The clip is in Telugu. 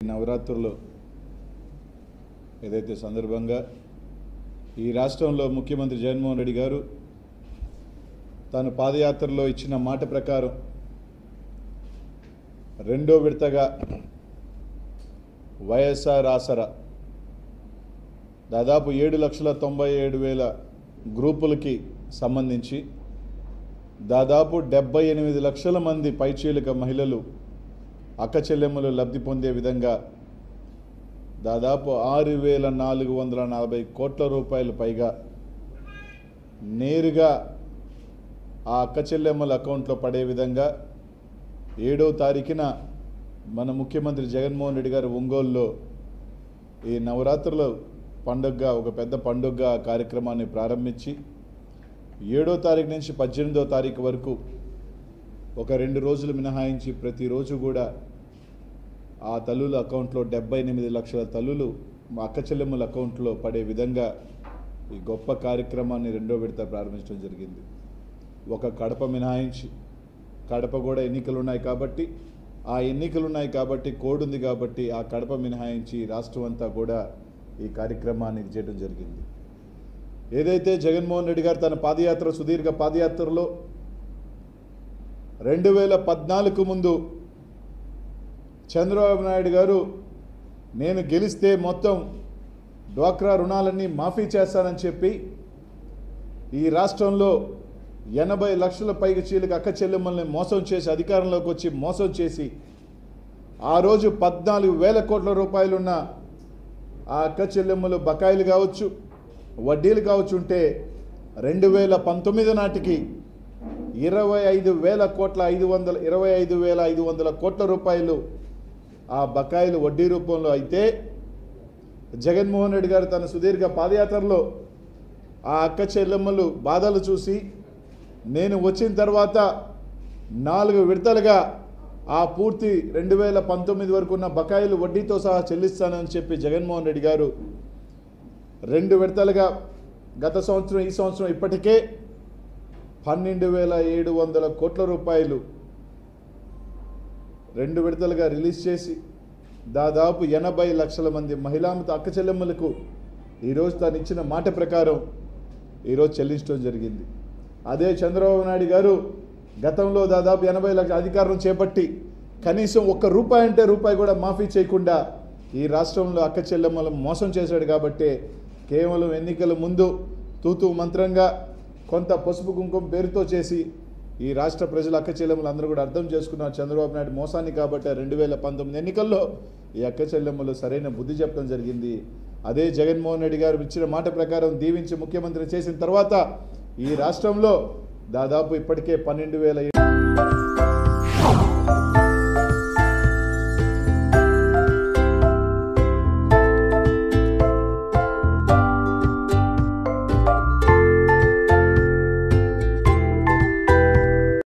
నవరాత్రులు ఏదైతే సందర్భంగా ఈ రాష్ట్రంలో ముఖ్యమంత్రి జగన్మోహన్ రెడ్డి గారు తాను పాదయాత్రలో ఇచ్చిన మాట ప్రకారం రెండో విడతగా వైఎస్ఆర్ ఆసరా దాదాపు ఏడు లక్షల తొంభై ఏడు వేల గ్రూపులకి సంబంధించి దాదాపు డెబ్బై ఎనిమిది లక్షల మంది పైచీలిక మహిళలు అక్క చెల్లెమ్మలు లబ్ధి పొందే విధంగా దాదాపు ఆరు వేల నాలుగు వందల నలభై కోట్ల రూపాయలు పైగా నేరుగా ఆ అక్క చెల్లెమ్మల అకౌంట్లో పడే విధంగా ఏడో తారీఖున మన ముఖ్యమంత్రి జగన్మోహన్ రెడ్డి గారు ఒంగోలులో ఈ నవరాత్రుల పండుగగా ఒక పెద్ద పండుగగా ఆ కార్యక్రమాన్ని ప్రారంభించి ఏడో తారీఖు నుంచి పద్దెనిమిదో తారీఖు వరకు ఒక రెండు రోజులు మినహాయించి ప్రతిరోజు కూడా ఆ తల్లుల అకౌంట్లో డెబ్బై ఎనిమిది లక్షల తల్లులు మా అక్క చెల్లెమ్మల అకౌంట్లో పడే విధంగా ఈ గొప్ప కార్యక్రమాన్ని రెండో విడత ప్రారంభించడం జరిగింది ఒక కడప మినహాయించి కడప కూడా ఎన్నికలు ఉన్నాయి కాబట్టి ఆ ఎన్నికలు ఉన్నాయి కాబట్టి కోడ్ ఉంది కాబట్టి ఆ కడప మినహాయించి రాష్ట్రం అంతా కూడా ఈ కార్యక్రమాన్ని చేయడం జరిగింది ఏదైతే జగన్మోహన్ రెడ్డి గారు తన పాదయాత్ర సుదీర్ఘ పాదయాత్రలో రెండు వేల పద్నాలుగు ముందు చంద్రబాబు నాయుడు గారు నేను గెలిస్తే మొత్తం డ్వాక్రా రుణాలన్నీ మాఫీ చేస్తానని చెప్పి ఈ రాష్ట్రంలో ఎనభై లక్షల పైగా చీలకు అక్క చెల్లెమ్మల్ని మోసం చేసి అధికారంలోకి వచ్చి మోసం చేసి ఆ రోజు పద్నాలుగు వేల కోట్ల రూపాయలున్న ఆ అక్క చెల్లెమ్మలు బకాయిలు కావచ్చు వడ్డీలు కావచ్చు ఉంటే రెండు వేల పంతొమ్మిది నాటికి ఇరవై ఐదు వేల కోట్ల ఐదు వందల ఇరవై ఐదు వేల ఐదు వందల కోట్ల రూపాయలు ఆ బకాయిలు వడ్డీ రూపంలో అయితే జగన్మోహన్ రెడ్డి గారు తన సుదీర్ఘ పాదయాత్రలో ఆ అక్క చెల్లెమ్మలు బాధలు చూసి నేను వచ్చిన తర్వాత నాలుగు విడతలుగా ఆ పూర్తి రెండు వేల పంతొమ్మిది వరకు ఉన్న బకాయిలు వడ్డీతో సహా చెల్లిస్తానని చెప్పి జగన్మోహన్ రెడ్డి గారు రెండు విడతలుగా గత సంవత్సరం ఈ సంవత్సరం ఇప్పటికే పన్నెండు వేల ఏడు వందల కోట్ల రూపాయలు రెండు విడతలుగా రిలీజ్ చేసి దాదాపు ఎనభై లక్షల మంది మహిళామత అక్క చెల్లెమ్మలకు ఈరోజు తాను ఇచ్చిన మాట ప్రకారం ఈరోజు చెల్లించడం జరిగింది అదే చంద్రబాబు నాయుడు గారు గతంలో దాదాపు ఎనభై లక్షల అధికారం చేపట్టి కనీసం ఒక్క రూపాయి అంటే రూపాయి కూడా మాఫీ చేయకుండా ఈ రాష్ట్రంలో అక్క చెల్లెమ్మలను మోసం చేశాడు కాబట్టి కేవలం ఎన్నికల ముందు తూతూ మంత్రంగా కొంత పసుపు కుంకుమ పేరుతో చేసి ఈ రాష్ట్ర ప్రజల అక్క చెల్లెమ్మలు అందరూ కూడా అర్థం చేసుకున్నారు చంద్రబాబు నాయుడు మోసాన్ని కాబట్టి రెండు వేల పంతొమ్మిది ఎన్నికల్లో ఈ అక్క చెల్లెమ్మలు సరైన బుద్ధి చెప్పడం జరిగింది అదే జగన్మోహన్ రెడ్డి గారు ఇచ్చిన మాట ప్రకారం దీవించి ముఖ్యమంత్రి చేసిన తర్వాత ఈ రాష్ట్రంలో దాదాపు ఇప్పటికే పన్నెండు వేల